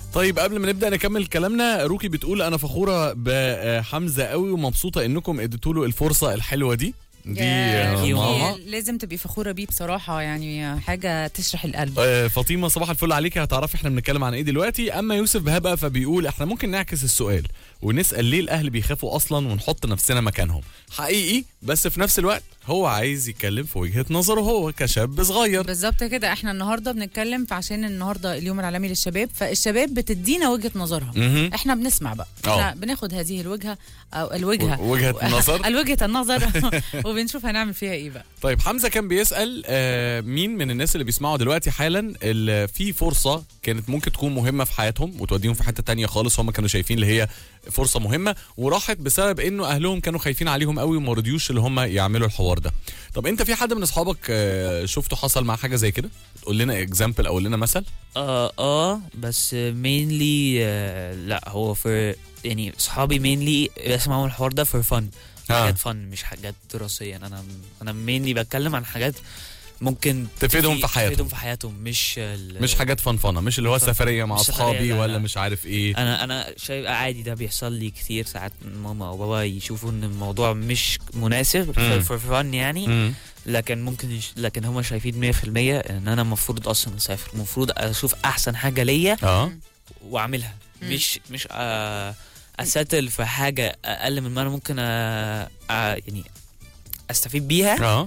طيب قبل ما نبدا نكمل كلامنا روكي بتقول انا فخوره بحمزه قوي ومبسوطه انكم اديتوا له الفرصه الحلوه دي دي يا آه، روكي، ماما لازم تبقي فخوره بيه بصراحه يعني حاجه تشرح القلب آه، فاطمه صباح الفل عليكي هتعرفي احنا بنتكلم عن ايه دلوقتي اما يوسف بهاء بقى فبيقول احنا ممكن نعكس السؤال ونسال ليه الاهل بيخافوا اصلا ونحط نفسنا مكانهم حقيقي بس في نفس الوقت هو عايز يتكلم في وجهه نظره هو كشاب صغير بالظبط كده احنا النهارده بنتكلم في عشان النهارده اليوم العالمي للشباب فالشباب بتدينا وجهه نظرها مهم. احنا بنسمع بقى آه. احنا بناخد هذه الوجهه او الوجهه و- وجهة النظر. الوجهه النظر وبنشوف هنعمل فيها ايه بقى طيب حمزه كان بيسال آه، مين من الناس اللي بيسمعوا دلوقتي حالا اللي في فرصه كانت ممكن تكون مهمه في حياتهم وتوديهم في حته تانية خالص هم كانوا شايفين اللي هي فرصه مهمه وراحت بسبب انه اهلهم كانوا خايفين عليهم قوي وما رضيوش اللي هم يعملوا الحوار ده طب انت في حد من اصحابك آه، شفته حصل معاه حاجه زي كده قول لنا اكزامبل او قول لنا مثل اه اه بس مينلي لا هو في يعني صحابي مينلي بسمعوا الحوار ده فور فن آه. حاجات فن مش حاجات دراسيه انا انا مينلي بتكلم عن حاجات ممكن تفيدهم في حياتهم. تفيدهم في حياتهم مش ال- مش حاجات فنفنه مش اللي هو فن. سفريه مع مش سفرية، اصحابي لا، ولا لا. مش عارف ايه انا انا شايف عادي ده بيحصل لي كتير ساعات ماما او بابا يشوفوا ان الموضوع مش مناسب مم. فور فن يعني مم. لكن ممكن يش... لكن هم شايفين 100% ان انا المفروض اصلا اسافر المفروض اشوف احسن حاجه ليا اه واعملها مم. مش مش آه اساتل في حاجه اقل من ما انا ممكن آه آه يعني استفيد بيها اه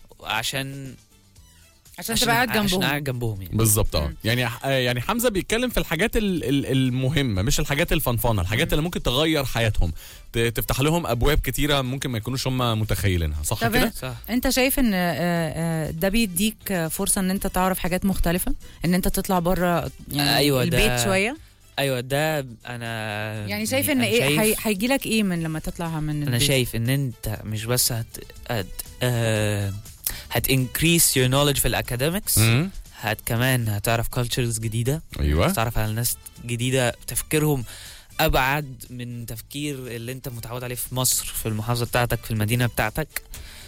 عشان عشان تبقى قاعد عشان جنبهم قاعد جنبهم يعني بالظبط اه مم. يعني آه، يعني حمزه بيتكلم في الحاجات ال- ال- المهمه مش الحاجات الفنفنه الحاجات اللي ممكن تغير حياتهم ت- تفتح لهم ابواب كتيره ممكن ما يكونوش هم متخيلينها صح طب كده صح انت شايف ان آه، آه، ده بيديك آه، فرصه ان انت تعرف حاجات مختلفه ان انت تطلع بره يعني أيوة، ده- البيت شويه ايوه ده انا يعني شايف ان أنا ايه شايف- هي- هيجي لك ايه من لما تطلع من انا البيت؟ شايف ان انت مش بس هت هت آه هت increase your knowledge في الاكاديمكس مم. هت كمان هتعرف cultures جديده ايوه هتعرف على ناس جديده تفكيرهم ابعد من تفكير اللي انت متعود عليه في مصر في المحافظه بتاعتك في المدينه بتاعتك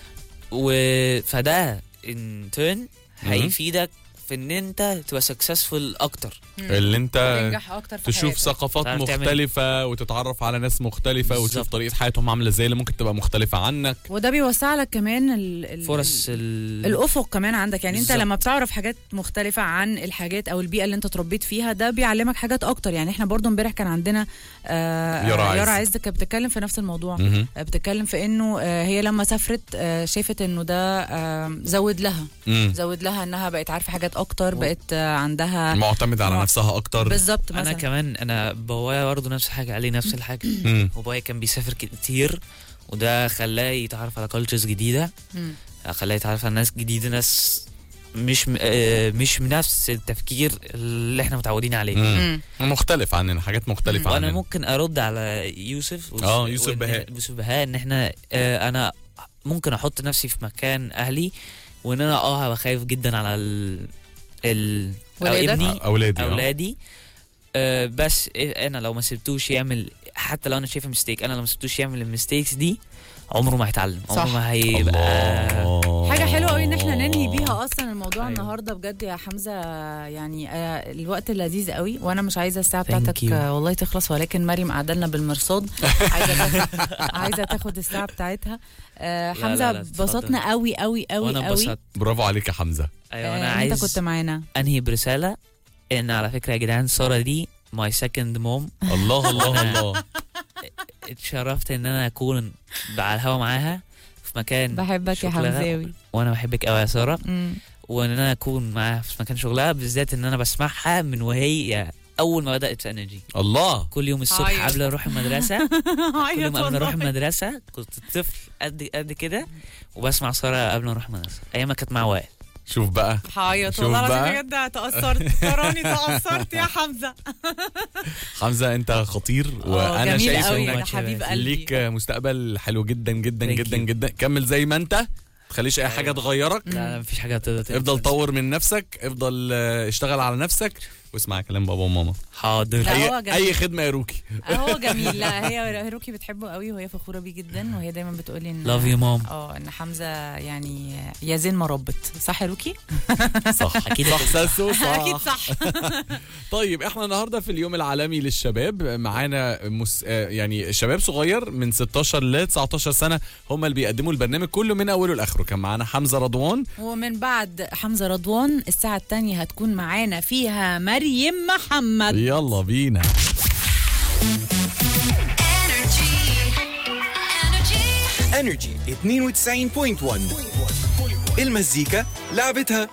و فده ان تيرن هيفيدك في ان انت تبقى سكسسفul اكتر مم. اللي انت تنجح اكتر في تشوف حياتك. ثقافات تعرف تعمل- مختلفة وتتعرف على ناس مختلفة وتشوف بالظبط. طريقة حياتهم عاملة ازاي اللي ممكن تبقى مختلفة عنك وده بيوسع لك كمان ال... ال... فرص ال... الافق كمان عندك يعني انت بالظبط. لما بتعرف حاجات مختلفه عن الحاجات او البيئه اللي انت اتربيت فيها ده بيعلمك حاجات اكتر يعني احنا برضو امبارح كان عندنا آه يارا آه، عز. يارا عز كانت بتتكلم في نفس الموضوع مهم. آه، بتتكلم في انه آه، هي لما سافرت آه، شافت انه ده آه، زود لها مم. زود لها انها بقت عارفه حاجات اكتر بقت آه، عندها معتمد على مع- نفسها اكتر بالظبط انا مثلا كمان انا بابايا برضه نفس الحاجه عليه نفس الحاجه مم. بابايا كان بيسافر كتير وده خلاه يتعرف على كالتشرز جديده مم. خلاه يتعرف على ناس جديده ناس مش م... آه، مش من نفس التفكير اللي احنا متعودين عليه مم. مم. مختلف عننا حاجات مختلفة وانا عننا ممكن ارد على يوسف وس- آه، يوسف وإن- بهاء. يوسف بهاء ان احنا آه، انا ممكن احط نفسي في مكان اهلي وان انا اه هبقى خايف جدا على ال ال أو ولادك؟ ابني اولادي آه. اولادي آه بس إيه انا لو ما سبتوش يعمل حتى لو انا شايفه ميستيك انا لو ما سبتوش يعمل الميستيكس دي عمره ما هيتعلم عمره صح. ما هيبقى الله حاجة حلوة قوي ان احنا ننهي بيها اصلا الموضوع أيوة. النهارده بجد يا حمزة يعني آه، الوقت لذيذ قوي وانا مش عايزة الساعة Thank بتاعتك you. آه، والله تخلص ولكن مريم قاعدة لنا بالمرصاد عايزة تاخد عايزة تاخد الساعة بتاعتها آه، لا، حمزة لا، اتفضل. بسطنا قوي قوي قوي وانا قوي انبسطت برافو عليك يا حمزة ايوه انا آه، عايز انت كنت معانا انهي برساله ان على فكره يا جدعان ساره دي ماي سكند موم الله الله الله اتشرفت ان انا اكون على الهوا معاها في مكان بحبك يا شغلها. حمزاوي وانا بحبك قوي يا ساره مم. وان انا اكون معاها في مكان شغلها بالذات ان انا بسمعها من وهي اول ما بدات في انرجي الله كل يوم الصبح عيط. قبل اروح المدرسه كل عيط يوم قبل ما اروح والله. المدرسه كنت طفل قد قد كده وبسمع ساره قبل ما اروح المدرسه ايام ما كانت مع وائل شوف بقى هعيط شوف والله بقى. العظيم بجد تأثرت تراني تأثرت يا حمزة حمزه انت خطير آه، وانا جميل شايف قوي إنك ده حبيب قلبي ليك مستقبل حلو جدا جدا Thank جدا you. جدا كمل زي ما انت تخليش اي حاجه أيوة. تغيرك لا لا مفيش حاجه تقدر افضل طور من نفسك افضل آه، اشتغل على نفسك واسمع كلام بابا وماما حاضر لا، هو اي جميل. اي خدمه يا روكي هو جميل لا هي روكي بتحبه قوي وهي فخوره بيه جدا وهي دايما بتقولي ان لاف يو مام اه ان حمزه يعني يا زين ما ربت صح يا روكي؟ صح أكيد صح ساسو صح اكيد صح طيب احنا النهارده في اليوم العالمي للشباب معانا مس... آه، يعني شباب صغير من 16 ل 19 سنه هم اللي بيقدموا البرنامج كله من اوله لاخره كان معانا حمزه رضوان ومن بعد حمزه رضوان الساعه الثانيه هتكون معانا فيها مريم محمد يلا بينا انرجي 92.1 المزيكا لعبتها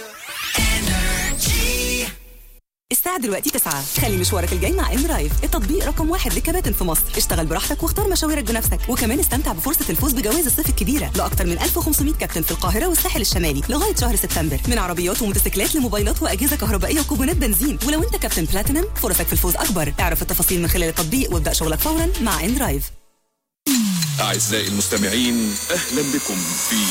الساعة دلوقتي تسعة خلي مشوارك الجاي مع ام رايف التطبيق رقم واحد للكباتن في مصر اشتغل براحتك واختار مشاويرك بنفسك وكمان استمتع بفرصة الفوز بجوائز الصيف الكبيرة لأكثر من 1500 كابتن في القاهرة والساحل الشمالي لغاية شهر سبتمبر من عربيات وموتوسيكلات لموبايلات وأجهزة كهربائية وكوبونات بنزين ولو أنت كابتن بلاتينم فرصك في الفوز أكبر اعرف التفاصيل من خلال التطبيق وابدأ شغلك فورا مع ام رايف أعزائي المستمعين أهلا بكم في